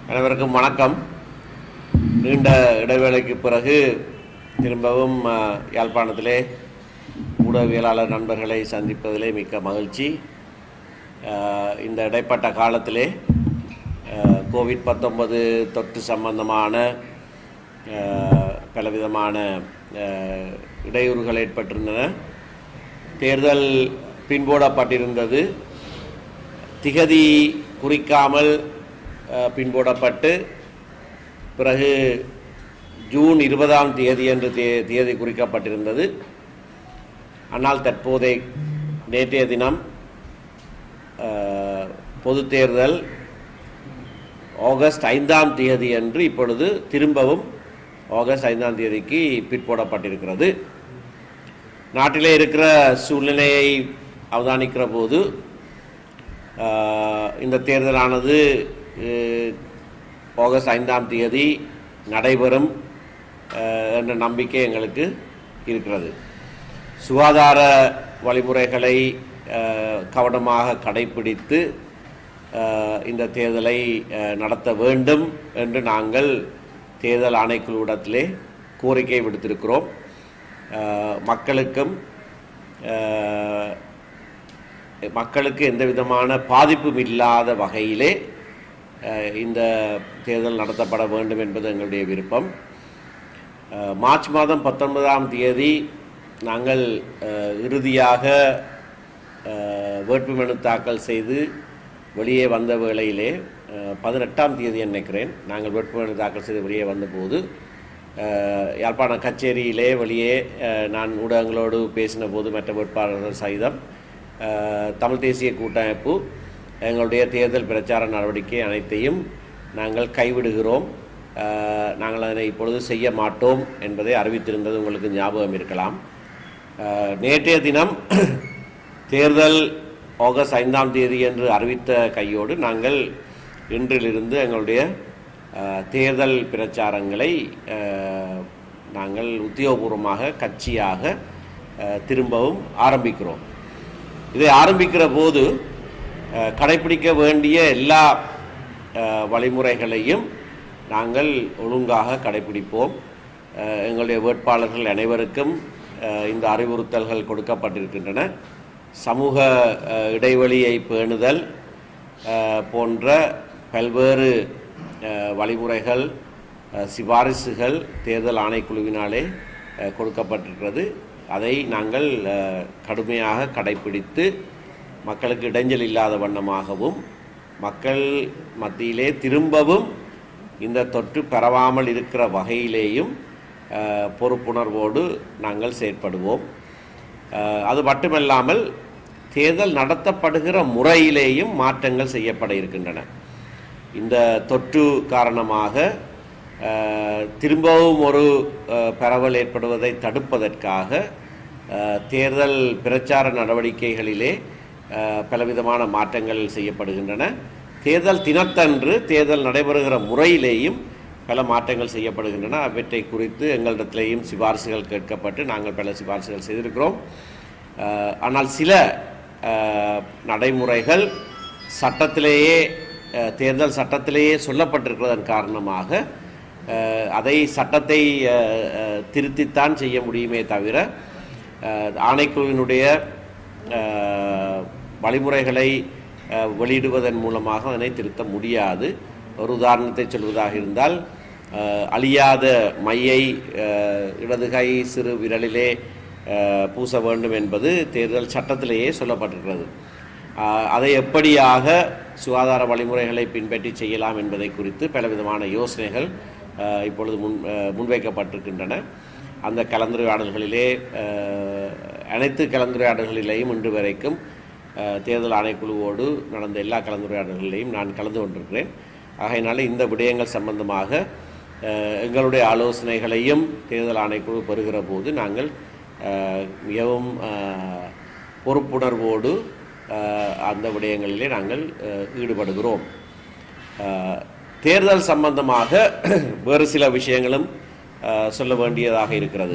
அனைவருக்கும் வணக்கம் நீண்ட இடைவேளைக்கு பிறகு திரும்பவும் அஹ், யாழ்ப்பாணத்திலே ஊடகவியலாளர் நண்பர்களை சந்திப்பதிலே மிக்க மகிழ்ச்சி அஹ், இந்த இடைப்பட்ட காலத்திலே அஹ், கோவிட் பத்தொன்பது தொற்று சம்பந்தமான அஹ், பலவிதமான அஹ், இடையூறுகள் ஏற்பட்டிருந்தன தேர்தல் பின்போடப்பட்டிருந்தது திகதி குறிக்காமல் அஹ், பின்போடப்பட்டு பிறகு ஜூன் இருபதாம் தேதி என்று தே தேதி குறிக்கப்பட்டிருந்தது ஆனால் தற்போதைய நேற்றைய தினம் அஹ், பொது தேர்தல் ஆகஸ்ட் ஐந்தாம் தேதி என்று இப்பொழுது திரும்பவும் ஆகஸ்ட் ஐந்தாம் தேதிக்கு பிற்போடப்பட்டிருக்கிறது நாட்டிலே இருக்கிற சூழ்நிலையை அவதானிக்கிற போது ஆஹ், இந்த தேர்தலானது அஹ், ஆகஸ்ட் ஐந்தாம் தேதி நடைபெறும் ஆஹ், என்ற நம்பிக்கை எங்களுக்கு இருக்கிறது சுகாதார வழிமுறைகளை ஆஹ், கவனமாக கடைபிடித்து ஆஹ், இந்த தேர்தலை ஆஹ், நடத்த வேண்டும் என்று நாங்கள் தேர்தல் ஆணைக்குழுவிடத்திலே கோரிக்கை விடுத்திருக்கிறோம் ஆஹ், மக்களுக்கும் ஆஹ், மக்களுக்கு எந்த விதமான பாதிப்பும் இல்லாத வகையிலே அஹ், இந்த தேர்தல் நடத்தப்பட வேண்டும் என்பது எங்களுடைய விருப்பம் அஹ், மார்ச் மாதம் பத்தொன்பதாம் தேதி நாங்கள் அஹ், இறுதியாக அஹ், வேட்புமனு தாக்கல் செய்து வெளியே வந்த வேளையிலே அஹ், பதினெட்டாம் தேதி நினைக்கிறேன் நாங்கள் வேட்புமனு தாக்கல் செய்து வெளியே வந்தபோது அஹ், யாழ்ப்பாண கச்சேரியிலே வெளியே அஹ், நான் ஊடகங்களோடு பேசின போது மற்ற வேட்பாளர்கள் சகிதம் அஹ், தமிழ் தேசிய கூட்டமைப்பு எங்களுடைய தேர்தல் பிரச்சார நடவடிக்கை அனைத்தையும் நாங்கள் கைவிடுகிறோம் அஹ், நாங்கள் அதனை இப்பொழுது செய்ய மாட்டோம் என்பதை அறிவித்திருந்தது உங்களுக்கு ஞாபகம் இருக்கலாம் அஹ், நேற்றைய தினம் தேர்தல் ஆகஸ்ட் ஐந்தாம் தேதி என்று அறிவித்த கையோடு நாங்கள் இன்றிலிருந்து எங்களுடைய அஹ், தேர்தல் பிரச்சாரங்களை அஹ், நாங்கள் உத்தியோகபூர்வமாக கட்சியாக அஹ், திரும்பவும் ஆரம்பிக்கிறோம் இதை ஆரம்பிக்கிற போது அஹ், கடைப்பிடிக்க வேண்டிய எல்லா அஹ், வழிமுறைகளையும் நாங்கள் ஒழுங்காக கடைப்பிடிப்போம் அஹ், எங்களுடைய வேட்பாளர்கள் அனைவருக்கும் அஹ், இந்த அறிவுறுத்தல்கள் கொடுக்கப்பட்டிருக்கின்றன சமூக அஹ், இடைவெளியை பேணுதல் அஹ், போன்ற பல்வேறு அஹ், வழிமுறைகள் அஹ், சிபாரிசுகள் தேர்தல் ஆணைக்குழுவினாலே அஹ், கொடுக்கப்பட்டிருக்கிறது அதை நாங்கள் அஹ், கடுமையாக கடைப்பிடித்து மக்களுக்கு இடைஞ்சல் இல்லாத வண்ணமாகவும் மக்கள் மத்தியிலே திரும்பவும் இந்த தொற்று பரவாமல் இருக்கிற வகையிலேயும் அஹ், பொறுப்புணர்வோடு நாங்கள் செயற்படுவோம் அஹ், அது மட்டுமல்லாமல் தேர்தல் நடத்தப்படுகிற முறையிலேயும் மாற்றங்கள் செய்யப்பட இருக்கின்றன இந்த தொற்று காரணமாக அஹ், திரும்பவும் ஒரு அஹ், பரவல் ஏற்படுவதை தடுப்பதற்காக அஹ், தேர்தல் பிரச்சார நடவடிக்கைகளிலே அஹ், பலவிதமான மாற்றங்கள் செய்யப்படுகின்றன தேர்தல் தினத்தன்று தேர்தல் நடைபெறுகிற முறையிலேயும் பல மாற்றங்கள் செய்யப்படுகின்றன அவற்றை குறித்து எங்களிடத்திலேயும் சிபாரிசுகள் கேட்கப்பட்டு நாங்கள் பல சிபாரிசுகள் செய்திருக்கிறோம் அஹ், ஆனால் சில அஹ், நடைமுறைகள் சட்டத்திலேயே அஹ், தேர்தல் சட்டத்திலேயே சொல்லப்பட்டிருக்கிறதன் காரணமாக அஹ், அதை சட்டத்தை அஹ், அஹ், திருத்தித்தான் செய்ய முடியுமே தவிர அஹ், ஆணைக்குழுவினுடைய அஹ், வழிமுறைகளை அஹ், வெளியிடுவதன் மூலமாக அதனை திருத்த முடியாது ஒரு உதாரணத்தை சொல்வதாக இருந்தால் அஹ், அழியாத மையை அஹ், இடது கை சிறு விரலிலே அஹ், பூச வேண்டும் என்பது தேர்தல் சட்டத்திலேயே சொல்லப்பட்டிருக்கிறது அஹ், அதை எப்படியாக சுகாதார வழிமுறைகளை பின்பற்றி செய்யலாம் என்பதை குறித்து பலவிதமான யோசனைகள் அஹ், இப்பொழுது முன் அஹ், முன்வைக்கப்பட்டிருக்கின்றன அந்த கலந்துரையாடல்களிலே அஹ், அனைத்து கலந்துரையாடல்களிலேயும் இன்று வரைக்கும் அஹ், தேர்தல் ஆணைக்குழுவோடு நடந்த எல்லா கலந்துரையாடல்களிலேயும் நான் கலந்து கொண்டிருக்கிறேன் ஆகையினால இந்த விடயங்கள் சம்பந்தமாக அஹ், எங்களுடைய ஆலோசனைகளையும் தேர்தல் ஆணைக்குழு பெறுகிற போது நாங்கள் அஹ், மிகவும் அஹ், பொறுப்புணர்வோடு அஹ், அந்த விடயங்களிலே நாங்கள் அஹ், ஈடுபடுகிறோம் அஹ், தேர்தல் சம்பந்தமாக வேறு சில விஷயங்களும் அஹ், சொல்ல வேண்டியதாக இருக்கிறது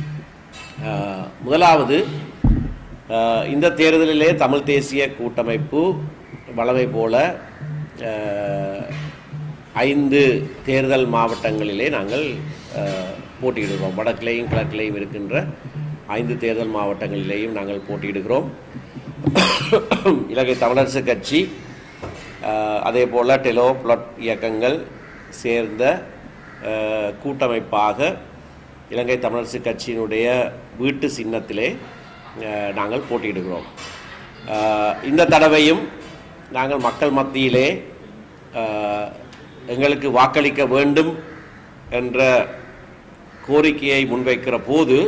அஹ், முதலாவது அஹ், இந்த தேர்தலிலே தமிழ் தேசிய கூட்டமைப்பு வளமை போல அஹ், ஐந்து தேர்தல் மாவட்டங்களிலே நாங்கள் அஹ், போட்டியிடுகிறோம் வடக்கிலேயும் கிழக்கிலேயும் இருக்கின்ற ஐந்து தேர்தல் மாவட்டங்களிலேயும் நாங்கள் போட்டியிடுகிறோம் இலங்கை தமிழரசு கட்சி அஹ், அதே போல் டெலோ பிளட் இயக்கங்கள் சேர்ந்த அஹ், கூட்டமைப்பாக இலங்கை தமிழரசு கட்சியினுடைய வீட்டு சின்னத்திலே அஹ், நாங்கள் போட்டியிடுகிறோம் அஹ், இந்த தடவையும் நாங்கள் மக்கள் மத்தியிலே அஹ், எங்களுக்கு வாக்களிக்க வேண்டும் என்ற கோரிக்கையை முன்வைக்கிற போது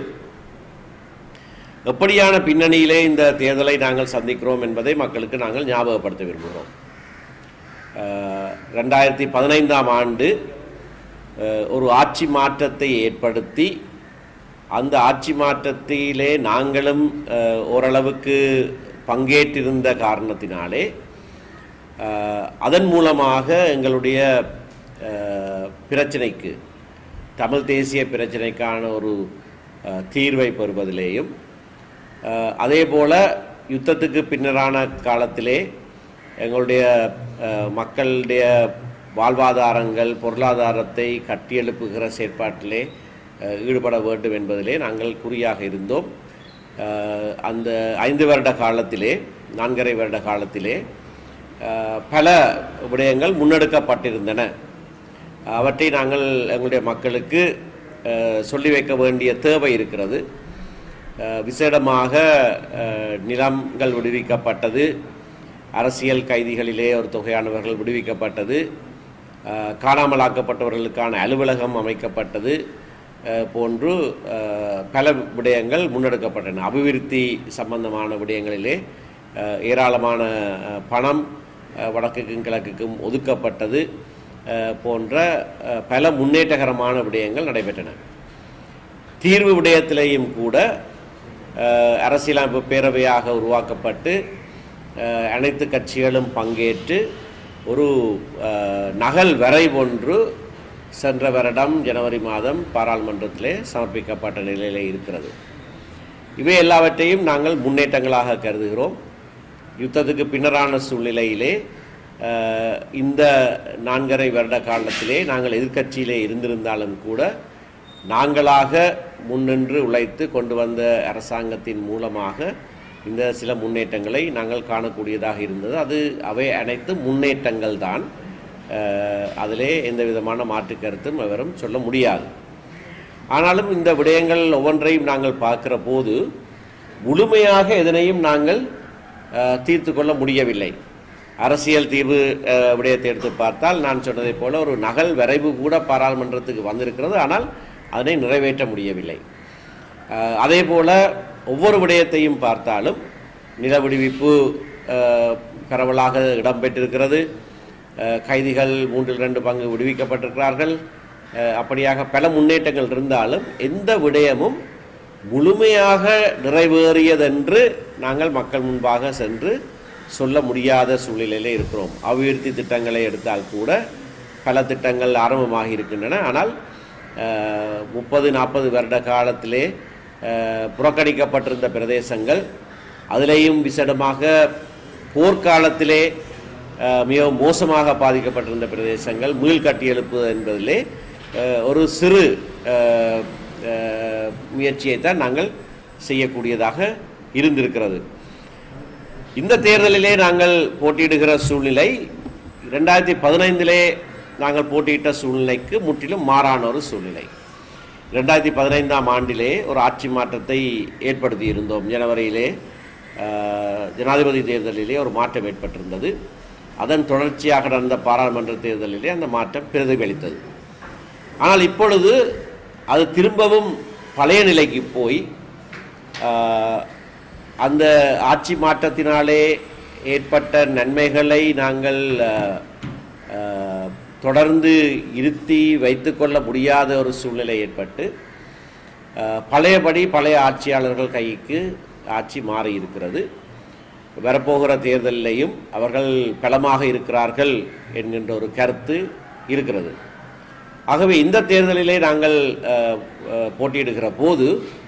எப்படியான பின்னணியிலே இந்த தேர்தலை நாங்கள் சந்திக்கிறோம் என்பதை மக்களுக்கு நாங்கள் ஞாபகப்படுத்த விரும்புகிறோம் அஹ், ரெண்டாயிரத்தி பதினைந்தாம் ஆண்டு அஹ், ஒரு ஆட்சி மாற்றத்தை ஏற்படுத்தி அந்த ஆட்சி மாற்றத்திலே நாங்களும் அஹ், ஓரளவுக்கு பங்கேற்றிருந்த காரணத்தினாலே அஹ், அதன் மூலமாக எங்களுடைய அஹ், பிரச்சனைக்கு தமிழ் தேசிய பிரச்சனைக்கான ஒரு அஹ், தீர்வை பெறுவதிலேயும் அஹ், அதே போல யுத்தத்துக்கு பின்னரான காலத்திலே எங்களுடைய அஹ், மக்களுடைய வாழ்வாதாரங்கள் பொருளாதாரத்தை கட்டியெழுப்புகிற செயற்பாட்டிலே அஹ், ஈடுபட வேண்டும் என்பதிலே நாங்கள் குறியாக இருந்தோம் அஹ், அந்த ஐந்து வருட காலத்திலே நான்கரை வருட காலத்திலே அஹ், பல விடயங்கள் முன்னெடுக்கப்பட்டிருந்தன அவற்றை நாங்கள் எங்களுடைய மக்களுக்கு அஹ், சொல்லி வைக்க வேண்டிய தேவை இருக்கிறது அஹ், விசேடமாக அஹ், நிலங்கள் விடுவிக்கப்பட்டது அரசியல் கைதிகளிலே ஒரு தொகையானவர்கள் விடுவிக்கப்பட்டது அஹ், காணாமலாக்கப்பட்டவர்களுக்கான அலுவலகம் அமைக்கப்பட்டது அஹ், போன்று அஹ், பல விடயங்கள் முன்னெடுக்கப்பட்டன அபிவிருத்தி சம்பந்தமான விடயங்களிலே அஹ், ஏராளமான அஹ், பணம் அஹ், வடக்குக்கும் கிழக்குக்கும் ஒதுக்கப்பட்டது அஹ், போன்ற அஹ், பல முன்னேற்றகரமான விடயங்கள் நடைபெற்றன தீர்வு விடயத்திலேயும் கூட அஹ், அரசியலமைப்பு பேரவையாக உருவாக்கப்பட்டு அஹ், அனைத்து கட்சிகளும் பங்கேற்று ஒரு அஹ், நகல் வரைவொன்று சென்ற வருடம் ஜனவரி மாதம் பாராளுமன்றத்திலே சமர்ப்பிக்கப்பட்ட நிலையிலே இருக்கிறது இவை எல்லாவற்றையும் நாங்கள் முன்னேற்றங்களாக கருதுகிறோம் யுத்தத்துக்கு பின்னரான சூழ்நிலையிலே அஹ், இந்த நான்கரை வருட காலத்திலே நாங்கள் எதிர்க்கட்சியிலே இருந்திருந்தாலும் கூட நாங்களாக முன்னின்று உழைத்து கொண்டு வந்த அரசாங்கத்தின் மூலமாக இந்த சில முன்னேற்றங்களை நாங்கள் காணக்கூடியதாக இருந்தது அது அவை அனைத்து முன்னேற்றங்கள் தான் அதிலே எந்த விதமான மாற்று கருத்தும் எவரும் சொல்ல முடியாது ஆனாலும் இந்த விடயங்கள் ஒவ்வொன்றையும் நாங்கள் பார்க்கிற போது முழுமையாக எதனையும் நாங்கள் அஹ், தீர்த்து கொள்ள முடியவில்லை அரசியல் தீர்வு அஹ், விடயத்தை எடுத்து பார்த்தால் நான் சொன்னதைப் போல ஒரு நகல் வரைவு கூட பாராளுமன்றத்துக்கு வந்திருக்கிறது ஆனால் அதனை நிறைவேற்ற முடியவில்லை அஹ், அதே போல ஒவ்வொரு விடயத்தையும் பார்த்தாலும் நில விடுவிப்பு அஹ், பரவலாக இடம்பெற்றிருக்கிறது அஹ், கைதிகள் மூன்றில் ரெண்டு பங்கு விடுவிக்கப்பட்டிருக்கிறார்கள் அஹ், அப்படியாக பல முன்னேற்றங்கள் இருந்தாலும் எந்த விடயமும் முழுமையாக நிறைவேறியதென்று நாங்கள் மக்கள் முன்பாக சென்று சொல்ல முடியாத சூழ்நிலையிலே இருக்கிறோம் அபிவிருத்தி திட்டங்களை எடுத்தால் கூட பல திட்டங்கள் ஆரம்பமாகி இருக்கின்றன ஆனால் முப்பது நாற்பது வருட காலத்திலே அஹ், புறக்கணிக்கப்பட்டிருந்த பிரதேசங்கள் அதிலேயும் விசேடமாக போர்க்காலத்திலே அஹ், மிகவும் மோசமாக பாதிக்கப்பட்டிருந்த பிரதேசங்கள் மீள் கட்டியெழுப்பு என்பதிலே அஹ், ஒரு சிறு அஹ், அஹ், முயற்சியைத்தான் நாங்கள் செய்யக்கூடியதாக இருந்திருக்கிறது இந்த தேர்தலிலே நாங்கள் போட்டியிடுகிற சூழ்நிலை ரெண்டாயிரத்தி பதினைந்திலே நாங்கள் போட்டியிட்ட சூழ்நிலைக்கு முற்றிலும் மாறான ஒரு சூழ்நிலை ரெண்டாயிரத்தி பதினைந்தாம் ஆண்டிலே ஒரு ஆட்சி மாற்றத்தை ஏற்படுத்தி இருந்தோம் ஜனவரியிலே அஹ், ஜனாதிபதி தேர்தலிலே ஒரு மாற்றம் ஏற்பட்டிருந்தது அதன் தொடர்ச்சியாக நடந்த பாராளுமன்ற தேர்தலிலே அந்த மாற்றம் பிரதிபலித்தது ஆனால் இப்பொழுது அது திரும்பவும் பழைய நிலைக்கு போய் ஆஹ், அந்த ஆட்சி மாற்றத்தினாலே ஏற்பட்ட நன்மைகளை நாங்கள் ஆஹ், ஆஹ், தொடர்ந்து இருத்தி வைத்துக்கொள்ள முடியாத ஒரு சூழ்நிலை ஏற்பட்டு ஆஹ், பழையபடி பழைய ஆட்சியாளர்கள் கைக்கு ஆட்சி மாறி இருக்கிறது வரப்போகிற தேர்தலிலேயும் அவர்கள் பலமாக இருக்கிறார்கள் என்கின்ற ஒரு கருத்து இருக்கிறது ஆகவே இந்த தேர்தலிலே நாங்கள் அஹ், அஹ், போட்டியிடுகிற போது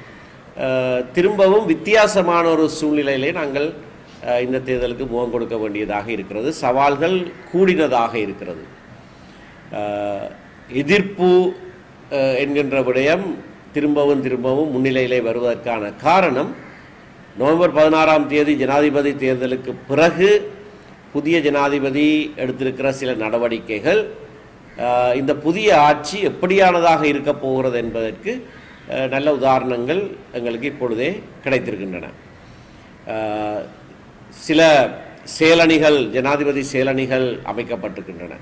அஹ், திரும்பவும் வித்தியாசமான ஒரு சூழ்நிலையிலே நாங்கள் அஹ், இந்த தேர்தலுக்கு முகம் கொடுக்க வேண்டியதாக இருக்கிறது சவால்கள் கூடினதாக இருக்கிறது அஹ், எதிர்ப்பு அஹ், என்கின்ற விடயம் திரும்பவும் திரும்பவும் முன்னிலையிலே வருவதற்கான காரணம் நவம்பர் பதினாறாம் தேதி ஜனாதிபதி தேர்தலுக்கு பிறகு புதிய ஜனாதிபதி எடுத்திருக்கிற சில நடவடிக்கைகள் அஹ், இந்த புதிய ஆட்சி எப்படியானதாக இருக்க போகிறது என்பதற்கு அஹ், நல்ல உதாரணங்கள் எங்களுக்கு இப்பொழுதே கிடைத்திருக்கின்றன அஹ், சில செயலணிகள் ஜனாதிபதி செயலணிகள் அமைக்கப்பட்டிருக்கின்றன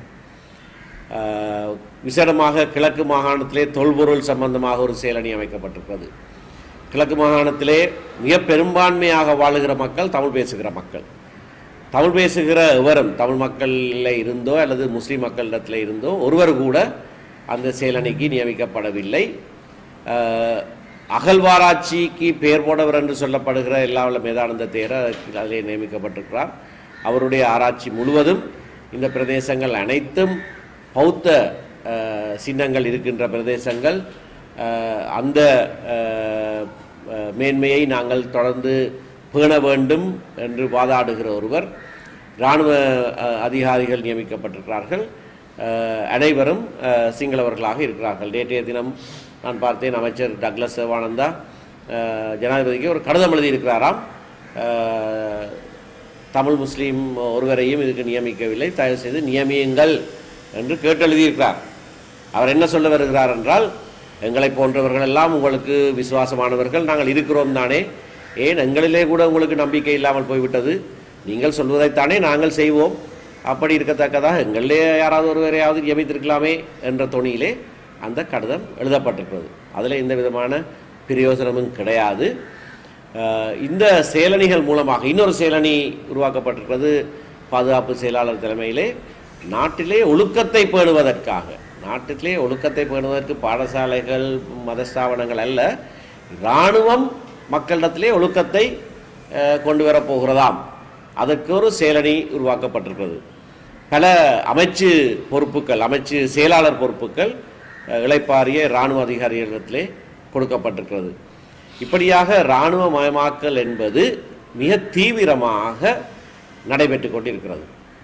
அஹ், விசேடமாக கிழக்கு மாகாணத்திலே தொல்பொருள் சம்பந்தமாக ஒரு செயலணி அமைக்கப்பட்டிருக்கிறது கிழக்கு மாகாணத்திலே மிக பெரும்பான்மையாக வாழுகிற மக்கள் தமிழ் பேசுகிற மக்கள் தமிழ் பேசுகிற எவரும் தமிழ் மக்களில் இருந்தோ அல்லது முஸ்லீம் மக்களிடத்தில் இருந்தோ ஒருவர் கூட அந்த செயலணிக்கு நியமிக்கப்படவில்லை அஹ், அகழ்வாராய்ச்சிக்கு பெயர் போனவர் என்று சொல்லப்படுகிற எல்லா வல்ல மேதானந்த தேரர் அதற்கு அதிலே நியமிக்கப்பட்டிருக்கிறார் அவருடைய ஆராய்ச்சி முழுவதும் இந்த பிரதேசங்கள் அனைத்தும் பௌத்த அஹ், சின்னங்கள் இருக்கின்ற பிரதேசங்கள் அஹ், அந்த அஹ், அஹ், மேன்மையை நாங்கள் தொடர்ந்து பேண வேண்டும் என்று வாதாடுகிற ஒருவர் இராணுவ அஹ், அதிகாரிகள் நியமிக்கப்பட்டிருக்கிறார்கள் அஹ், அனைவரும் அஹ், சிங்களவர்களாக இருக்கிறார்கள் நேற்றைய தினம் நான் பார்த்தேன் அமைச்சர் டக்ளஸ் சிவானந்தா அஹ், ஜனாதிபதிக்கு ஒரு கடிதம் எழுதியிருக்கிறாராம் அஹ், தமிழ் முஸ்லீம் ஒருவரையும் இதுக்கு நியமிக்கவில்லை தயவு செய்து நியமியுங்கள் என்று கேட்டு எழுதியிருக்கிறார் அவர் என்ன சொல்ல வருகிறார் என்றால் எங்களை போன்றவர்கள் எல்லாம் உங்களுக்கு விசுவாசமானவர்கள் நாங்கள் இருக்கிறோம் தானே ஏன் எங்களிலே கூட உங்களுக்கு நம்பிக்கை இல்லாமல் போய்விட்டது நீங்கள் சொல்வதைத்தானே நாங்கள் செய்வோம் அப்படி இருக்கத்தக்கதாக எங்களிலே யாராவது ஒருவரையாவது நியமித்திருக்கலாமே என்ற தொனியிலே அந்த கடிதம் எழுதப்பட்டிருக்கிறது அதில் எந்த விதமான பிரயோஜனமும் கிடையாது அஹ் இந்த செயலணிகள் மூலமாக இன்னொரு செயலணி உருவாக்கப்பட்டிருக்கிறது பாதுகாப்பு செயலாளர் தலைமையிலே நாட்டிலே ஒழுக்கத்தை பேணுவதற்காக நாட்டிலே ஒழுக்கத்தை பேணுவதற்கு பாடசாலைகள் மதஸ்தாபனங்கள் அல்ல இராணுவம் மக்களிடத்திலே ஒழுக்கத்தை அஹ், கொண்டு வரப் போகிறதாம் அதற்கு ஒரு செயலணி உருவாக்கப்பட்டிருக்கிறது பல அமைச்சு பொறுப்புகள் அமைச்சு செயலாளர் பொறுப்புகள் அஹ், இளைப்பாறிய இராணுவ அதிகாரிகளிடத்திலே கொடுக்கப்பட்டிருக்கிறது இப்படியாக இராணுவ மயமாக்கல் என்பது மிக தீவிரமாக நடைபெற்று கொண்டிருக்கிறது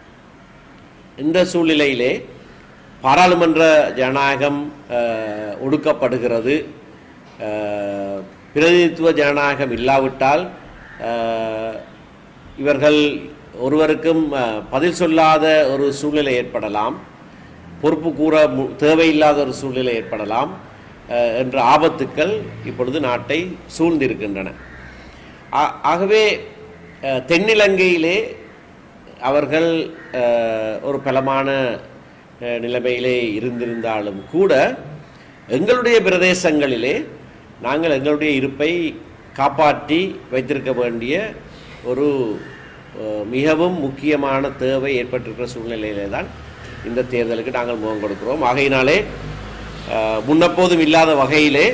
இந்த சூழ்நிலையிலே பாராளுமன்ற ஜனநாயகம் அஹ், ஒடுக்கப்படுகிறது அஹ், பிரதிநிதித்துவ ஜனநாயகம் இல்லாவிட்டால் அஹ், இவர்கள் ஒருவருக்கும் அஹ், பதில் சொல்லாத ஒரு சூழ்நிலை ஏற்படலாம் பொறுப்பு கூற மு- தேவையில்லாத ஒரு சூழ்நிலை ஏற்படலாம் அஹ், என்ற ஆபத்துக்கள் இப்பொழுது நாட்டை சூழ்ந்திருக்கின்றன ஆ- ஆகவே அஹ், தென்னிலங்கையிலே அவர்கள் அஹ், ஒரு பலமான அஹ், நிலைமையிலே இருந்திருந்தாலும் கூட எங்களுடைய பிரதேசங்களிலே நாங்கள் எங்களுடைய இருப்பை காப்பாற்றி வைத்திருக்க வேண்டிய ஒரு அஹ், மிகவும் முக்கியமான தேவை ஏற்பட்டிருக்கிற சூழ்நிலையிலே தான் இந்த தேர்தலுக்கு நாங்கள் முகம் கொடுக்கிறோம் ஆகையினாலே அஹ், முன்னெப்போதும் இல்லாத வகையிலே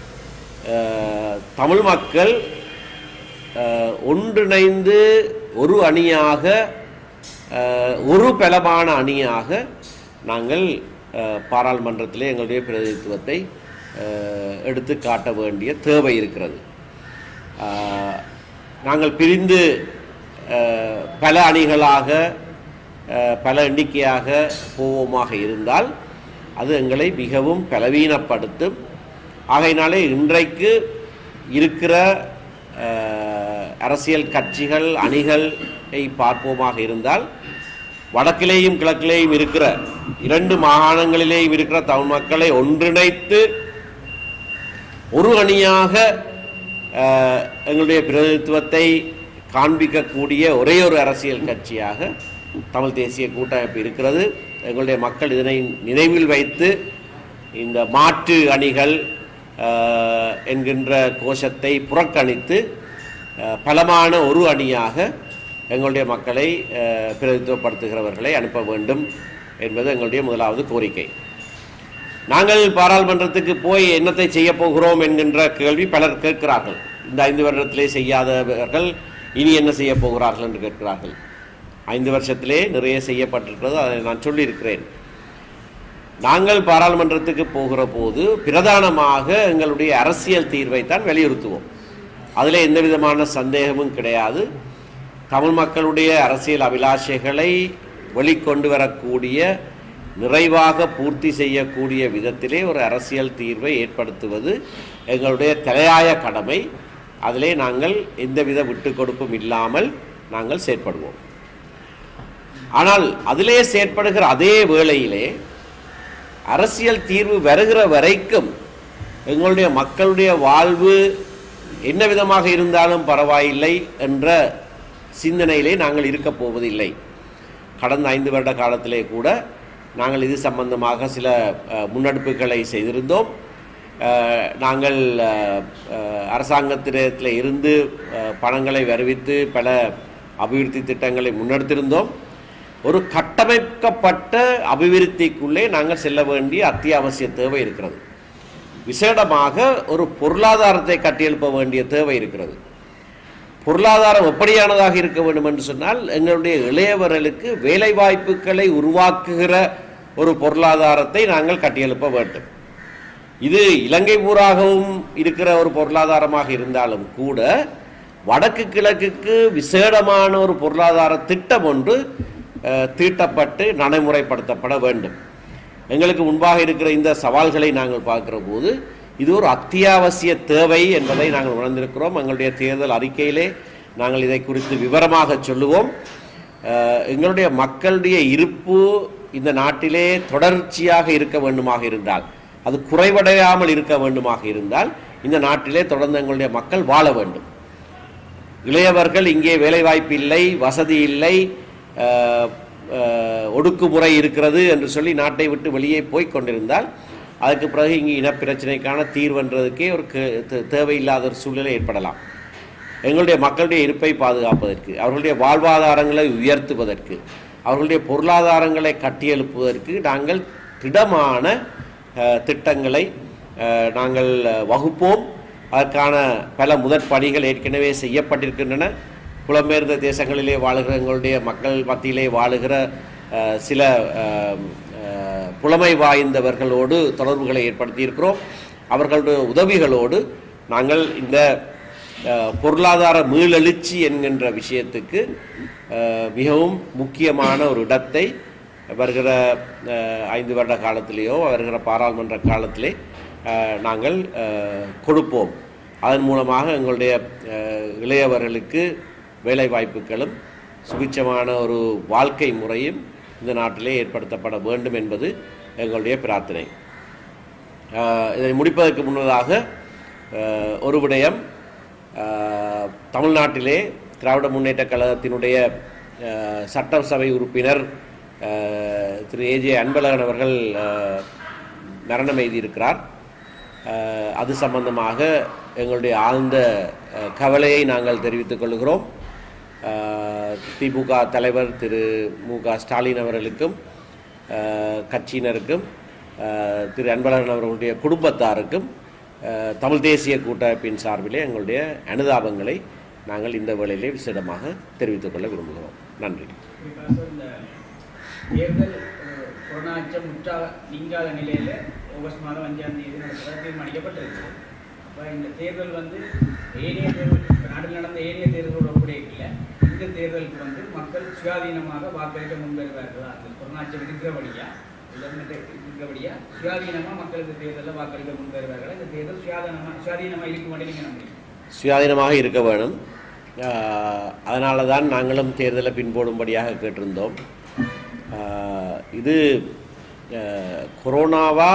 அஹ், தமிழ் மக்கள் அஹ், ஒன்றிணைந்து ஒரு அணியாக அஹ், ஒரு பலமான அணியாக நாங்கள் அஹ், பாராளுமன்றத்திலே எங்களுடைய பிரதிநிதித்துவத்தை அஹ், எடுத்து காட்ட வேண்டிய தேவை இருக்கிறது அஹ், நாங்கள் பிரிந்து அஹ், பல அணிகளாக அஹ், பல எண்ணிக்கையாக போவோமாக இருந்தால் அது எங்களை மிகவும் பலவீனப்படுத்தும் ஆகையினாலே இன்றைக்கு இருக்கிற அஹ், அரசியல் கட்சிகள் அணிகளை பார்ப்போமாக இருந்தால் வடக்கிலேயும் கிழக்கிலேயும் இருக்கிற இரண்டு மாகாணங்களிலேயும் இருக்கிற தமிழ் மக்களை ஒன்றிணைத்து ஒரு அணியாக அஹ், எங்களுடைய பிரதிநிதித்துவத்தை காண்பிக்கக்கூடிய ஒரே ஒரு அரசியல் கட்சியாக தமிழ் தேசிய கூட்டமைப்பு இருக்கிறது எங்களுடைய மக்கள் இதனை நினைவில் வைத்து இந்த மாற்று அணிகள் அஹ், என்கின்ற கோஷத்தை புறக்கணித்து அஹ், பலமான ஒரு அணியாக எங்களுடைய மக்களை அஹ், பிரதித்துவப்படுத்துகிறவர்களை அனுப்ப வேண்டும் என்பது எங்களுடைய முதலாவது கோரிக்கை நாங்கள் பாராளுமன்றத்துக்கு போய் என்னத்தை செய்ய போகிறோம் என்கின்ற கேள்வி பலர் கேட்கிறார்கள் இந்த ஐந்து வருடத்திலே செய்யாதவர்கள் இனி என்ன செய்ய போகிறார்கள் என்று கேட்கிறார்கள் ஐந்து வருஷத்திலே நிறைய செய்யப்பட்டிருக்கிறது அதை நான் சொல்லியிருக்கிறேன் நாங்கள் பாராளுமன்றத்துக்கு போகிற போது பிரதானமாக எங்களுடைய அரசியல் தீர்வை தான் வலியுறுத்துவோம் அதில் எந்த விதமான சந்தேகமும் கிடையாது தமிழ் மக்களுடைய அரசியல் அபிலாஷைகளை வெளிக்கொண்டு வரக்கூடிய நிறைவாக பூர்த்தி செய்யக்கூடிய விதத்திலே ஒரு அரசியல் தீர்வை ஏற்படுத்துவது எங்களுடைய தலையாய கடமை அதிலே நாங்கள் எந்தவித விட்டுக் கொடுப்பும் இல்லாமல் நாங்கள் செயற்படுவோம் ஆனால் அதிலே செயற்படுகிற அதே வேளையிலே அரசியல் தீர்வு வருகிற வரைக்கும் எங்களுடைய மக்களுடைய வாழ்வு என்ன விதமாக இருந்தாலும் பரவாயில்லை என்ற சிந்தனையிலே நாங்கள் இருக்கப் போவதில்லை கடந்த ஐந்து வருட காலத்திலே கூட நாங்கள் இது சம்பந்தமாக சில அஹ், முன்னெடுப்புகளை செய்திருந்தோம் அஹ், நாங்கள் அஹ், அஹ், அரசாங்கத்திடத்தில் இருந்து அஹ், பணங்களை வருவித்து பல அபிவிருத்தி திட்டங்களை முன்னெடுத்திருந்தோம் ஒரு கட்டமைக்கப்பட்ட அபிவிருத்திக்குள்ளே நாங்கள் செல்ல வேண்டிய அத்தியாவசிய தேவை இருக்கிறது விசேடமாக ஒரு பொருளாதாரத்தை கட்டியெழுப்ப வேண்டிய தேவை இருக்கிறது பொருளாதாரம் எப்படியானதாக இருக்க வேண்டும் என்று சொன்னால் எங்களுடைய இளையவர்களுக்கு வேலை வாய்ப்புகளை உருவாக்குகிற ஒரு பொருளாதாரத்தை நாங்கள் கட்டியெழுப்ப வேண்டும் இது இலங்கை பூராகவும் இருக்கிற ஒரு பொருளாதாரமாக இருந்தாலும் கூட வடக்கு கிழக்குக்கு விசேடமான ஒரு பொருளாதார திட்டம் ஒன்று அஹ், தீட்டப்பட்டு நடைமுறைப்படுத்தப்பட வேண்டும் எங்களுக்கு முன்பாக இருக்கிற இந்த சவால்களை நாங்கள் பார்க்கிற போது இது ஒரு அத்தியாவசிய தேவை என்பதை நாங்கள் உணர்ந்திருக்கிறோம் எங்களுடைய தேர்தல் அறிக்கையிலே நாங்கள் இதை குறித்து விவரமாக சொல்லுவோம் அஹ், எங்களுடைய மக்களுடைய இருப்பு இந்த நாட்டிலே தொடர்ச்சியாக இருக்க வேண்டுமாக இருந்தால் அது குறைவடையாமல் இருக்க வேண்டுமாக இருந்தால் இந்த நாட்டிலே தொடர்ந்து எங்களுடைய மக்கள் வாழ வேண்டும் இளையவர்கள் இங்கே வேலைவாய்ப்பு இல்லை வசதி இல்லை அஹ், அஹ், ஒடுக்குமுறை இருக்கிறது என்று சொல்லி நாட்டை விட்டு வெளியே போய் கொண்டிருந்தால் அதுக்கு பிறகு இங்கே இனப்பிரச்சனைக்கான தீர்வுன்றதுக்கே ஒரு கே- தே- தேவையில்லாத ஒரு சூழ்நிலை ஏற்படலாம் எங்களுடைய மக்களுடைய இருப்பை பாதுகாப்பதற்கு அவர்களுடைய வாழ்வாதாரங்களை உயர்த்துவதற்கு அவர்களுடைய பொருளாதாரங்களை கட்டியெழுப்புவதற்கு நாங்கள் திடமான அஹ், திட்டங்களை அஹ், நாங்கள் அஹ், வகுப்போம் அதற்கான பல முதற்படிகள் ஏற்கனவே செய்யப்பட்டிருக்கின்றன புலம்பெயர்ந்த தேசங்களிலே வாழுகிற எங்களுடைய மக்கள் மத்தியிலே வாழுகிற அஹ், சில அஹ், அஹ், புலமை வாய்ந்தவர்களோடு தொடர்புகளை ஏற்படுத்தியிருக்கிறோம் அவர்களுடைய உதவிகளோடு நாங்கள் இந்த அஹ், பொருளாதார மீளெழுச்சி என்கின்ற விஷயத்துக்கு அஹ், மிகவும் முக்கியமான ஒரு இடத்தை வருகிற அஹ், ஐந்து வருட காலத்திலேயோ வருகிற பாராளுமன்ற காலத்திலே அஹ், நாங்கள் அஹ், கொடுப்போம் அதன் மூலமாக எங்களுடைய அஹ், இளையவர்களுக்கு வேலை வாய்ப்புகளும் சுபிட்சமான ஒரு வாழ்க்கை முறையும் இந்த நாட்டிலே ஏற்படுத்தப்பட வேண்டும் என்பது எங்களுடைய பிரார்த்தனை அஹ், இதை முடிப்பதற்கு முன்னதாக அஹ், ஒரு விடயம் அஹ், தமிழ்நாட்டிலே திராவிட முன்னேற்றக் கழகத்தினுடைய அஹ், சட்டசபை உறுப்பினர் அஹ், திரு ஏஜே அன்பழகன் அவர்கள் அஹ், மரணம் எய்தியிருக்கிறார் அஹ், அது சம்பந்தமாக எங்களுடைய ஆழ்ந்த அஹ், கவலையை நாங்கள் தெரிவித்துக் கொள்கிறோம் அஹ், திமுக தலைவர் திரு மு க ஸ்டாலின் அவர்களுக்கும் அஹ், கட்சியினருக்கும் அஹ், திரு அன்பழகன் அவர்களுடைய குடும்பத்தாருக்கும் அஹ், தமிழ் தேசிய கூட்டமைப்பின் சார்பிலே எங்களுடைய அனுதாபங்களை நாங்கள் இந்த வேளையிலே விசேடமாக தெரிவித்துக் கொள்ள விரும்புகிறோம் நன்றி குறிப்பாக இந்த தேர்தல் அஹ், கொரோனா அச்சம் முற்றாக நீங்காத நிலையில ஆகஸ்ட் மாதம் அஞ்சாம் தேதி நடத்த தீர்மானிக்கப்பட்டிருக்கு அப்போ இந்த தேர்தல் வந்து ஏனைய தேர்தல் இப்ப நாட்டில் நடந்த ஏனைய தேர்தலோட ஒப்படைக்கல இந்த தேர்தலுக்கு வந்து மக்கள் சுயாதீனமாக வாக்களிக்க முன்வருவார்களா அந்த கொரோனா அச்சம் இருக்கிறபடியா இல்லை இருக்கிறபடியா சுயாதீனமாக மக்கள் இந்த தேர்தலில் வாக்களிக்க முன்வருவார்களா இந்த தேர்தல் சுயாதீனமாக சுயாதீனமாக இருக்கும் மட்டும் நீங்கள் நம்புறீங்க சுயாதீனமாக இருக்க வேணும் அதனால தான் நாங்களும் தேர்தலை பின்போடும்படியாக கேட்டிருந்தோம் ஆஹ் இது ஆஹ் கொரோனாவா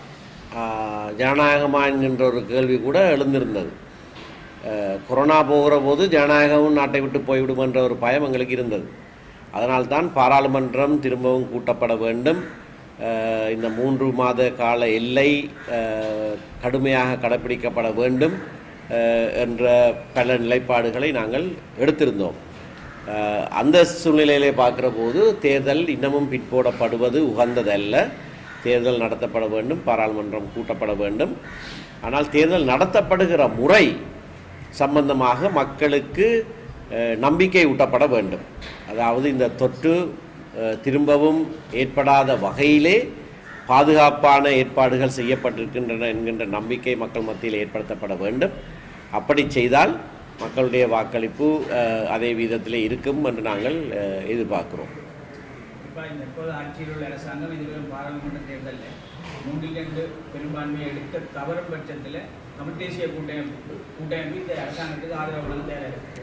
ஆஹ் ஜனநாயகமா என்கின்ற ஒரு கேள்வி கூட எழுந்திருந்தது ஆஹ் கொரோனா போகிற போது ஜனநாயகமும் நாட்டை விட்டு போய்விடும் என்ற ஒரு பயம் எங்களுக்கு இருந்தது அதனால்தான் பாராளுமன்றம் திரும்பவும் கூட்டப்பட வேண்டும் ஆஹ் இந்த மூன்று மாத கால எல்லை ஆஹ் கடுமையாக கடைப்பிடிக்கப்பட வேண்டும் ஆஹ் என்ற பல நிலைப்பாடுகளை நாங்கள் எடுத்திருந்தோம் ஆஹ் அந்த சூழ்நிலையிலே பார்க்குற போது தேர்தல் இன்னமும் பிற்போடப்படுவது உகந்ததல்ல தேர்தல் நடத்தப்பட வேண்டும் பாராளுமன்றம் கூட்டப்பட வேண்டும் ஆனால் தேர்தல் நடத்தப்படுகிற முறை சம்பந்தமாக மக்களுக்கு அஹ், நம்பிக்கை ஊட்டப்பட வேண்டும் அதாவது இந்த தொற்று அஹ், திரும்பவும் ஏற்படாத வகையிலே பாதுகாப்பான ஏற்பாடுகள் செய்யப்பட்டிருக்கின்றன என்கின்ற நம்பிக்கை மக்கள் மத்தியில் ஏற்படுத்தப்பட வேண்டும் அப்படி செய்தால் மக்களுடைய வாக்களிப்பு அஹ், அதே வீதத்திலே இருக்கும் என்று நாங்கள் அஹ், எதிர்பார்க்கிறோம் இப்ப குறிப்பாக இந்த எப்போது ஆட்சியில் உள்ள அரசாங்கம் எதிர்வரும் பாராளுமன்ற தேர்தலில் மூன்றில் ரெண்டு பெரும்பான்மையை எடுக்க தவறும் பட்சத்தில் தமிழ் தேசிய கூட்டமைப்பு கூட்டமைப்பு இந்த அரசாங்கத்துக்கு ஆதரவு வழங்க தயாராக இருக்கு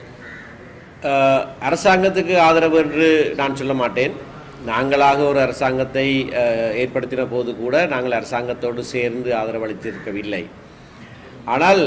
அஹ், அரசாங்கத்துக்கு ஆதரவு என்று நான் சொல்ல மாட்டேன் நாங்களாக ஒரு அரசாங்கத்தை அஹ், ஏற்படுத்தின போது கூட நாங்கள் அரசாங்கத்தோடு சேர்ந்து ஆதரவளித்திருக்கவில்லை ஆனால்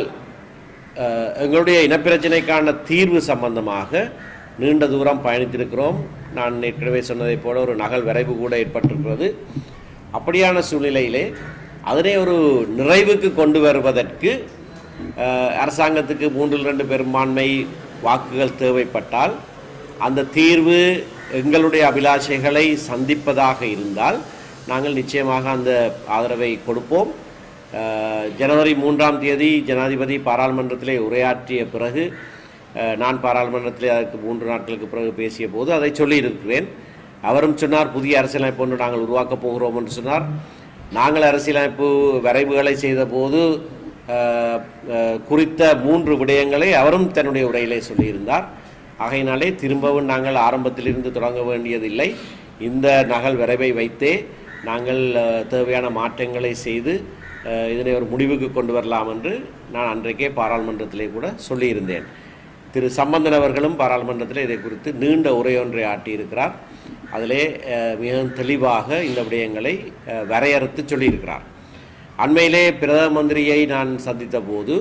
அஹ், எங்களுடைய இனப்பிரச்சனைக்கான தீர்வு சம்பந்தமாக நீண்ட தூரம் பயணித்திருக்கிறோம் நான் ஏற்கனவே சொன்னதைப் போல ஒரு நகல் விரைவு கூட ஏற்பட்டிருக்கிறது அப்படியான சூழ்நிலையிலே அதனை ஒரு நிறைவுக்கு கொண்டு வருவதற்கு அஹ், அரசாங்கத்துக்கு மூன்றில் ரெண்டு பெரும்பான்மை வாக்குகள் தேவைப்பட்டால் அந்த தீர்வு எங்களுடைய அபிலாஷைகளை சந்திப்பதாக இருந்தால் நாங்கள் நிச்சயமாக அந்த ஆதரவை கொடுப்போம் அஹ், ஜனவரி மூன்றாம் தேதி ஜனாதிபதி பாராளுமன்றத்திலே உரையாற்றிய பிறகு அஹ், நான் பாராளுமன்றத்திலே அதற்கு மூன்று நாட்களுக்கு பிறகு பேசிய போது அதை சொல்லியிருக்கிறேன் அவரும் சொன்னார் புதிய அரசியலமைப்பு ஒன்று நாங்கள் உருவாக்கப் போகிறோம் என்று சொன்னார் நாங்கள் அரசியலமைப்பு வரைவுகளை செய்தபோது அஹ், அஹ், குறித்த மூன்று விடயங்களை அவரும் தன்னுடைய உரையிலே சொல்லியிருந்தார் ஆகையினாலே திரும்பவும் நாங்கள் ஆரம்பத்திலிருந்து தொடங்க வேண்டியதில்லை இந்த நகல் விரைவை வைத்தே நாங்கள் அஹ், தேவையான மாற்றங்களை செய்து அஹ், இதனை ஒரு முடிவுக்கு கொண்டு வரலாம் என்று நான் அன்றைக்கே பாராளுமன்றத்திலே கூட சொல்லியிருந்தேன் திரு சம்பந்தன் அவர்களும் பாராளுமன்றத்தில் இதை குறித்து நீண்ட உரையொன்றை ஆட்டியிருக்கிறார் அதிலே அஹ், மிகவும் தெளிவாக இந்த விடயங்களை அஹ், வரையறுத்து சொல்லியிருக்கிறார் அண்மையிலே பிரதம மந்திரியை நான் சந்தித்த போது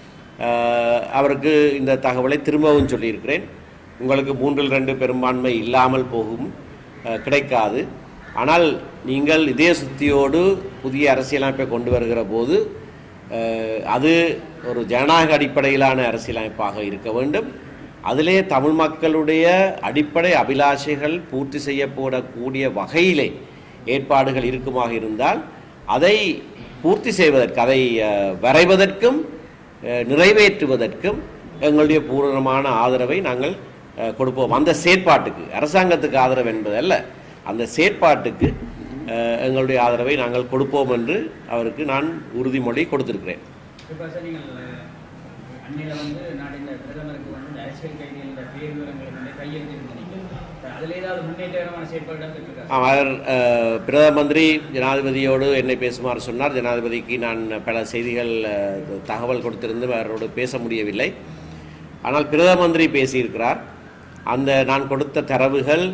அஹ், அவருக்கு இந்த தகவலை திரும்பவும் சொல்லியிருக்கிறேன் உங்களுக்கு மூன்றில் ரெண்டு பெரும்பான்மை இல்லாமல் போகும் அஹ், கிடைக்காது ஆனால் நீங்கள் இதே சுத்தியோடு புதிய அரசியலமைப்பை கொண்டு வருகிற போது அஹ், அது ஒரு ஜனநாயக அடிப்படையிலான அரசியலமைப்பாக இருக்க வேண்டும் அதிலே தமிழ் மக்களுடைய அடிப்படை அபிலாஷைகள் பூர்த்தி செய்யப்படக்கூடிய வகையிலே ஏற்பாடுகள் இருக்குமாக இருந்தால் அதை பூர்த்தி செய்வதற்கு அதை அஹ், வரைவதற்கும் அஹ், நிறைவேற்றுவதற்கும் எங்களுடைய பூரணமான ஆதரவை நாங்கள் அஹ், கொடுப்போம் அந்த செயற்பாட்டுக்கு அரசாங்கத்துக்கு ஆதரவு என்பதல்ல அந்த செயற்பாட்டுக்கு அஹ், எங்களுடைய ஆதரவை நாங்கள் கொடுப்போம் என்று அவருக்கு நான் உறுதிமொழி கொடுத்திருக்கிறேன் இப்போ சார் நீங்கள் அன்னையில் வந்து நாட்டின் பிரதமருக்கு வந்து இந்த அரசியல் கைதிகளோட பேர் விவரங்களை வந்து கையெழுத்திருந்தீங்க அதில் ஏதாவது முன்னேற்றகரமான செயல்பாடு இருக்காரு ஆம், அவர் அஹ், பிரதம மந்திரி ஜனாதிபதியோடு என்னை பேசுமாறு சொன்னார் ஜனாதிபதிக்கு நான் பல செய்திகள் அஹ், தகவல் கொடுத்திருந்தும் அவரோடு பேச முடியவில்லை ஆனால் பிரதம மந்திரி பேசியிருக்கிறார் அந்த நான் கொடுத்த தரவுகள்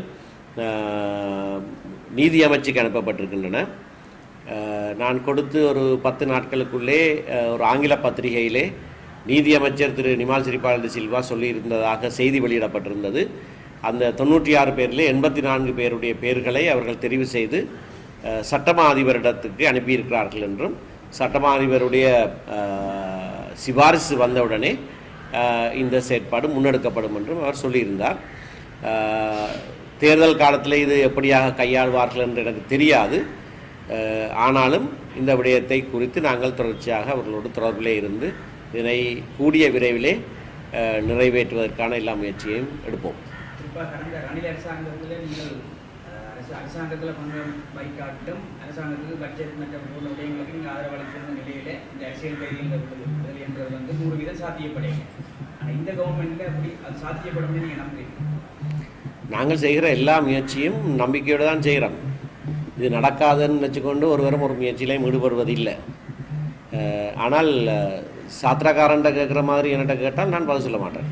அஹ், நீதி அமைச்சுக்கு அனுப்பப்பட்டிருக்கின்றன அஹ், நான் கொடுத்து ஒரு பத்து நாட்களுக்குள்ளே அஹ், ஒரு ஆங்கில பத்திரிகையிலே நீதி அமைச்சர் திரு நிமால் சிறிபாலதி சில்வா சொல்லியிருந்ததாக செய்தி வெளியிடப்பட்டிருந்தது அந்த தொண்ணூற்றி ஆறு பேரில் எண்பத்தி நான்கு பேருடைய பேர்களை அவர்கள் தெரிவு செய்து அஹ், சட்டமா அதிபரிடத்துக்கு அனுப்பியிருக்கிறார்கள் என்றும் சட்டமா அதிபருடைய அஹ், சிபாரிசு வந்தவுடனே அஹ், இந்த செயற்பாடு முன்னெடுக்கப்படும் என்றும் அவர் சொல்லியிருந்தார் அஹ், தேர்தல் காலத்தில் இது எப்படியாக கையாள்வார்கள் என்று எனக்கு தெரியாது அஹ், ஆனாலும் இந்த விடயத்தை குறித்து நாங்கள் தொடர்ச்சியாக அவர்களோடு தொடர்பிலே இருந்து இதனை கூடிய விரைவிலே அஹ், நிறைவேற்றுவதற்கான எல்லா முயற்சியையும் எடுப்போம் குறிப்பாக கடந்த ரணில் அரசாங்கத்தில் நீங்கள் அஹ், அரசு அரசாங்கத்தில் பங்கு வைக்காட்டும் அரசாங்கத்துக்கு பட்ஜெட் மற்றும் போன்ற விடயங்களுக்கு நீங்கள் ஆதரவு அளித்திருந்த நிலையில் இந்த அரசியல் கைதிகள் விடுதலை என்றது வந்து நூறு வீதம் சாத்தியப்படையும் ஆனால் இந்த கவர்மெண்ட்டில் அப்படி அது சாத்தியப்படும் நீங்கள் நம்புறீங்க நாங்கள் செய்கிற எல்லா முயற்சியும் நம்பிக்கையோடு தான் செய்கிறோம் இது நடக்காதுன்னு வச்சுக்கொண்டு ஒருவரும் ஒரு முயற்சியிலையும் ஈடுபடுவதில்லை அஹ், ஆனால் அஹ், சாத்திரக்காரன்ட்ட கேட்குற மாதிரி என்கிட்ட கேட்டால் நான் பதில் சொல்ல மாட்டேன்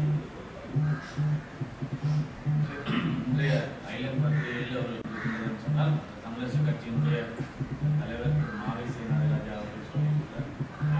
இன்றைய ஐலண்ட் பத்திரிகையில் ஒரு குறிப்பிட்டதுன்னு சொன்னால் தமிழரசு கட்சியினுடைய தலைவர் திரு மாவை சேனாதிராஜா அவர்கள் சொல்லியிருக்கிறார்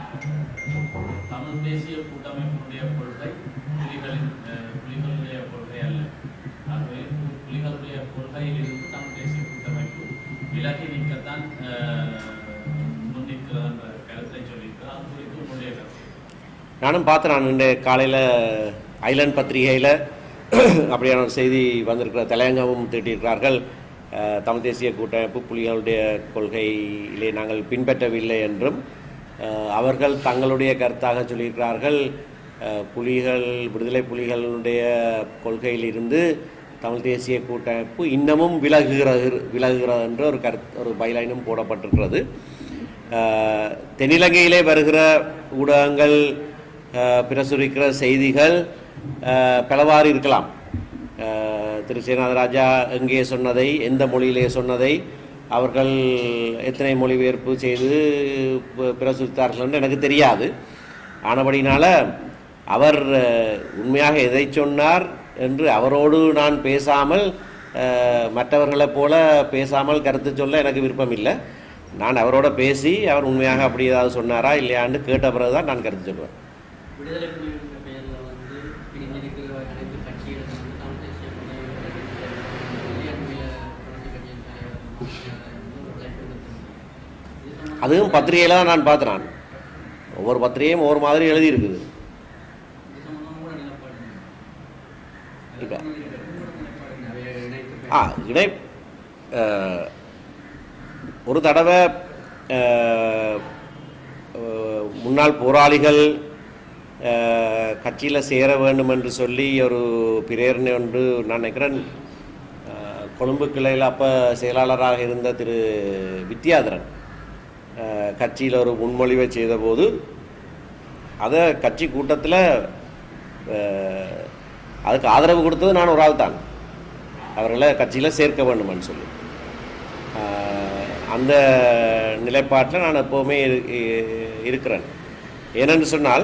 தமிழ் தேசிய கூட்டமைப்பினுடைய கொள்கை புலிகளின் அஹ், புலிகளுடைய கொள்கை அல்ல ஆகவே பு- புலிகளுடைய கொள்கையிலிருந்து தமிழ் தேசிய கூட்டமைப்பு விலகி நிற்கத்தான் அஹ், முன்னிற்கிறது என்ற கருத்தை சொல்லியிருக்கிறார் அது குறித்து உங்களுடைய கருத்து நானும் பார்த்தேன் நான் இன்றைய காலையில் ஐலண்ட் பத்திரிகையில் அப்படியான ஒரு செய்தி வந்திருக்கிற தலையங்கமும் தீட்டியிருக்கிறார்கள் அஹ், தமிழ் தேசிய கூட்டமைப்பு புலிகளுடைய கொள்கையிலே நாங்கள் பின்பற்றவில்லை என்றும் அஹ், அவர்கள் தங்களுடைய கருத்தாக சொல்லியிருக்கிறார்கள் அஹ், புலிகள் விடுதலை புலிகளுடைய கொள்கையிலிருந்து தமிழ் தேசிய கூட்டமைப்பு இன்னமும் விலகுகிறது விலகுகிறது என்ற ஒரு கருத்து ஒரு பைலைனும் போடப்பட்டிருக்கிறது அஹ், தென்னிலங்கையிலே வருகிற ஊடகங்கள் அஹ், பிரசுரிக்கிற செய்திகள் அஹ், பலவாறு இருக்கலாம் அஹ், திரு சேனாதராஜா எங்கே சொன்னதை எந்த மொழியிலே சொன்னதை அவர்கள் எத்தனை மொழிபெயர்ப்பு செய்து ப- பிரசுரித்தார்கள் என்று எனக்கு தெரியாது ஆனபடினால அவர் அஹ், உண்மையாக எதை சொன்னார் என்று அவரோடு நான் பேசாமல் அஹ், மற்றவர்களைப் போல பேசாமல் கருத்து சொல்ல எனக்கு விருப்பம் இல்லை நான் அவரோட பேசி அவர் உண்மையாக அப்படி ஏதாவது சொன்னாரா இல்லையான்னு கேட்ட பிறகு தான் நான் கருத்து சொல்லுவேன் விடுதலை புலிகளுடைய பெயர்ல வந்து பிரிஞ்சிருக்கிற அனைத்து கட்சிகளும் வந்து தமிழ் தேசிய கூட்டமைப்பு அண்மைய புரட்சி கட்சியின் தலைவர் வந்து ஒரு அழைப்பு விடுத்திருந்தார். இது சம்பந்தமா அதுவும் பத்திரிகையில் தான் நான் பார்த்தேன் நான் ஒவ்வொரு பத்திரிகையும் ஒவ்வொரு மாதிரி எழுதியிருக்குது இது சம்பந்தமா கூட நிலப்பாடு என்ன? இப்ப- அது கூட நிலப்பாடு என்ன? அவைய இணைத்து ஆ இடை அஹ், ஒரு தடவை அஹ், அஹ், முன்னாள் போராளிகள் கட்சியில் சேர வேண்டும் என்று சொல்லி ஒரு பிரேரணை ஒன்று நான் நினைக்கிறேன் அஹ், கொழும்பு கிளையில் அப்போ செயலாளராக இருந்த திரு வித்யாதரன் கட்சியில் ஒரு முன்மொழிவை செய்தபோது அதை கட்சி கூட்டத்தில் அதுக்கு ஆதரவு கொடுத்தது நான் ஒரு ஆள் தான் அவர்களை கட்சியில் சேர்க்க வேண்டும்னு சொல்லி ஆஹ் அந்த நிலைப்பாட்டில் நான் எப்போவுமே இரு- இ- இருக்கிறேன் ஏனென்று சொன்னால்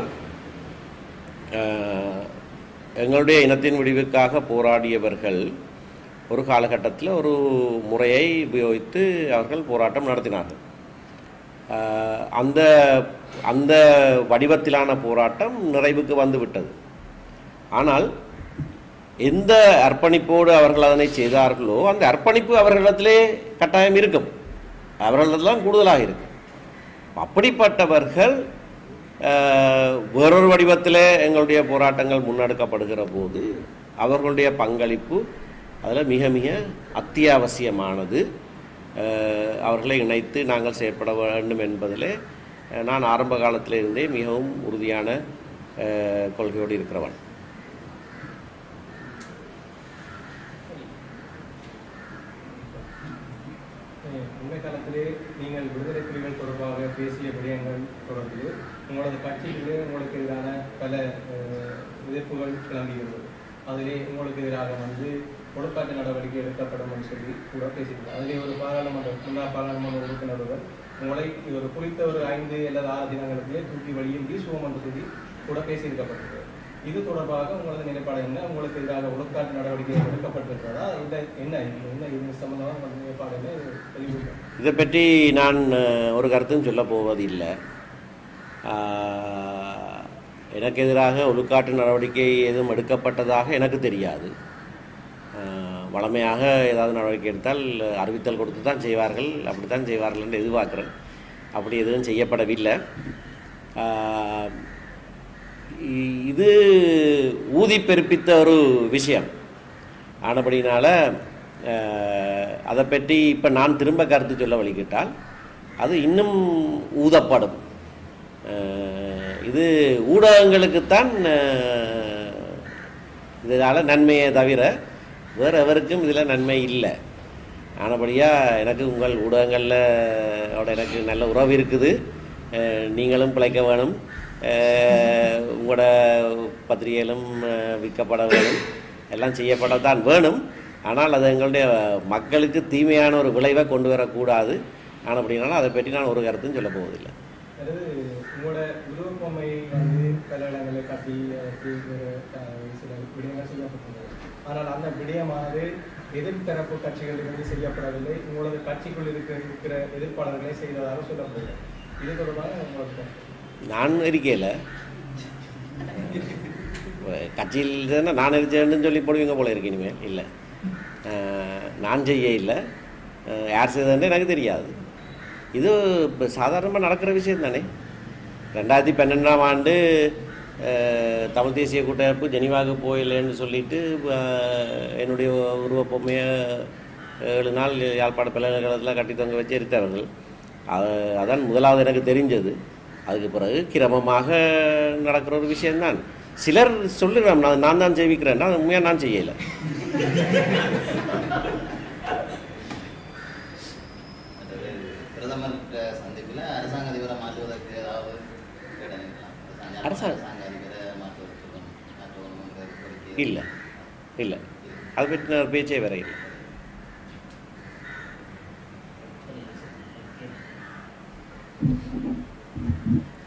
ஆஹ் எங்களுடைய இனத்தின் விடிவுக்காக போராடியவர்கள் ஒரு காலகட்டத்தில் ஒரு முறையை உபயோகித்து அவர்கள் போராட்டம் நடத்தினார்கள் ஆஹ் அந்த அந்த வடிவத்திலான போராட்டம் நிறைவுக்கு வந்து விட்டது ஆனால் எந்த அர்ப்பணிப்போடு அவர்கள் அதனை செய்தார்களோ அந்த அர்ப்பணிப்பு அவர்களிடத்திலே கட்டாயம் இருக்கும் அவர்களிடத்தான் கூடுதலாக இருக்கும் அப்படிப்பட்டவர்கள் ஆஹ், வேறொரு வடிவத்தில் எங்களுடைய போராட்டங்கள் முன்னெடுக்கப்படுகிற போது அவர்களுடைய பங்களிப்பு அதில் மிக மிக அத்தியாவசியமானது ஆஹ், அவர்களை இணைத்து நாங்கள் செயற்பட வேண்டும் என்பதிலே அஹ், நான் ஆரம்ப காலத்திலிருந்தே மிகவும் உறுதியான ஆஹ், கொள்கையோடு இருக்கிறவன் இந்த காலத்திலே நீங்கள் விடுதலை புலிகள் தொடர்பாக பேசிய விடயங்கள் தொடர்பில் உங்களது கட்சியிலே உங்களுக்கு எதிரான பல அஹ், எதிர்ப்புகள் கிளம்பியுள்ளது அதிலே உங்களுக்கு எதிராக வந்து ஒழுக்காட்டு நடவடிக்கை எடுக்கப்படும் என்று சொல்லி கூட பேசியிருந்தார் அதிலே ஒரு பாராளுமன்ற முன்னாள் பாராளுமன்ற உறுப்பினர்கள் உங்களை ஒரு குறித்த ஒரு ஐந்து அல்லது ஆறு தினங்களுக்குள்ளே தூக்கி வழியில் வீசுவோம் என்று சொல்லி கூட பேசியிருக்கப்பட்டது இது தொடர்பாக உங்களது நிலைப்பாடு என்ன உங்களுக்கு எதிராக ஒழுக்காட்டு நடவடிக்கை எடுக்கப்பட்டிருக்கிறதா இல்லை என்ன இது என்ன இது சம்பந்தமாக உங்களது நிலைப்பாடு என்ன இது தெளிவுபடுத்துங்க. இதை பற்றி நான் அஹ், ஒரு கருத்தும் சொல்ல போவதில்லை ஆஹ், எனக்கு எதிராக ஒழுக்காட்டு நடவடிக்கை எதுவும் எடுக்கப்பட்டதாக எனக்கு தெரியாது ஆஹ், வழமையாக ஏதாவது நடவடிக்கை எடுத்தால் அறிவித்தல் கொடுத்து தான் செய்வார்கள் அப்படி தான் செய்வார்கள் என்று எதிர்பார்க்குறேன் அப்படி எதுவும் செய்யப்படவில்லை ஆஹ், இ- இது ஊதி பெருப்பித்த ஒரு விஷயம் ஆனபடினால அஹ், அதை பற்றி இப்போ நான் திரும்ப கருத்து சொல்ல வழிகிட்டால் அது இன்னும் ஊதப்படும் அஹ், இது ஊடகங்களுக்குத்தான் அஹ், இதனால் நன்மையே தவிர வேறு எவருக்கும் இதில் நன்மை இல்லை ஆனபடியாக எனக்கு உங்கள் ஊடகங்களில் ஓட எனக்கு நல்ல உறவு இருக்குது அஹ், நீங்களும் பிழைக்க வேணும் அஹ், உங்களோட பத்திரிகைகளும் அஹ், விற்கப்பட வேணும் எல்லாம் செய்யப்படத்தான் வேணும் ஆனால் அது எங்களுடைய மக்களுக்கு தீமையான ஒரு விளைவை கொண்டு வரக்கூடாது ஆனப்படினாலும் அதை பற்றி நான் ஒரு கருத்தும் சொல்ல போவதில்லை அதாவது உங்களோட உருவப்பொம்மை வந்து பல இடங்களில் காட்டி அதற்கு ஒரு, அஹ், சில விடயங்கள் செய்யப்பட்டுள்ளது ஆனால் அந்த விடயமானது எதிர்த்தரப்பு கட்சிகளிலிருந்து செய்யப்படவில்லை உங்களது கட்சிக்குள் இருக்க இருக்கிற எதிர்ப்பாளர்களே செய்ததாக சொல்லப்படுகிறது இது தொடர்பாக உங்களுக்கு கருத்து. நான் இருக்கையில் கட்சியில் தானே நான் இருக்கேன்னு சொல்லி போடுவீங்க போல இருக்கு இனிமேல் இல்லை அஹ், நான் செய்ய இல்லை அஹ், யார் செய்ததுன்னு எனக்கு தெரியாது இது இப்போ சாதாரணமாக நடக்கிற விஷயம் தானே ரெண்டாயிரத்தி பன்னெண்டாம் ஆண்டு அஹ், தமிழ் தேசிய கூட்டமைப்பு ஜெனிவாவுக்கு போயில்லைன்னு சொல்லிட்டு அஹ், என்னுடைய உருவப்பொம்மையை ஏழு நாள் யாழ்ப்பாண பல்கலைக்கழகத்தில் கட்டி தொங்க வச்சு எரித்தவர்கள் அது அதான் முதலாவது எனக்கு தெரிஞ்சது அதுக்கு பிறகு கிரமமாக நடக்கிற ஒரு விஷயம்தான் சிலர் சொல்லுறோம் நான் நான் தான் ஜெயிக்கிறேன்னா உண்மையாக நான் செய்யலை மற்றது பிரதமர் சந்திப்பில் அரசாங்க அதிபரை மாற்றுவதற்கு ஏதாவது கேட்டிருக்கலாம். அரசாங்க அரசாங்க- அரசாங்க அதிபரை மாற்றுவதற்கு மாற்றணும் என்ற கோரிக்கை இல்லை இல்லை அதை பற்றி நான் பேச்சே வரையில் ஓகே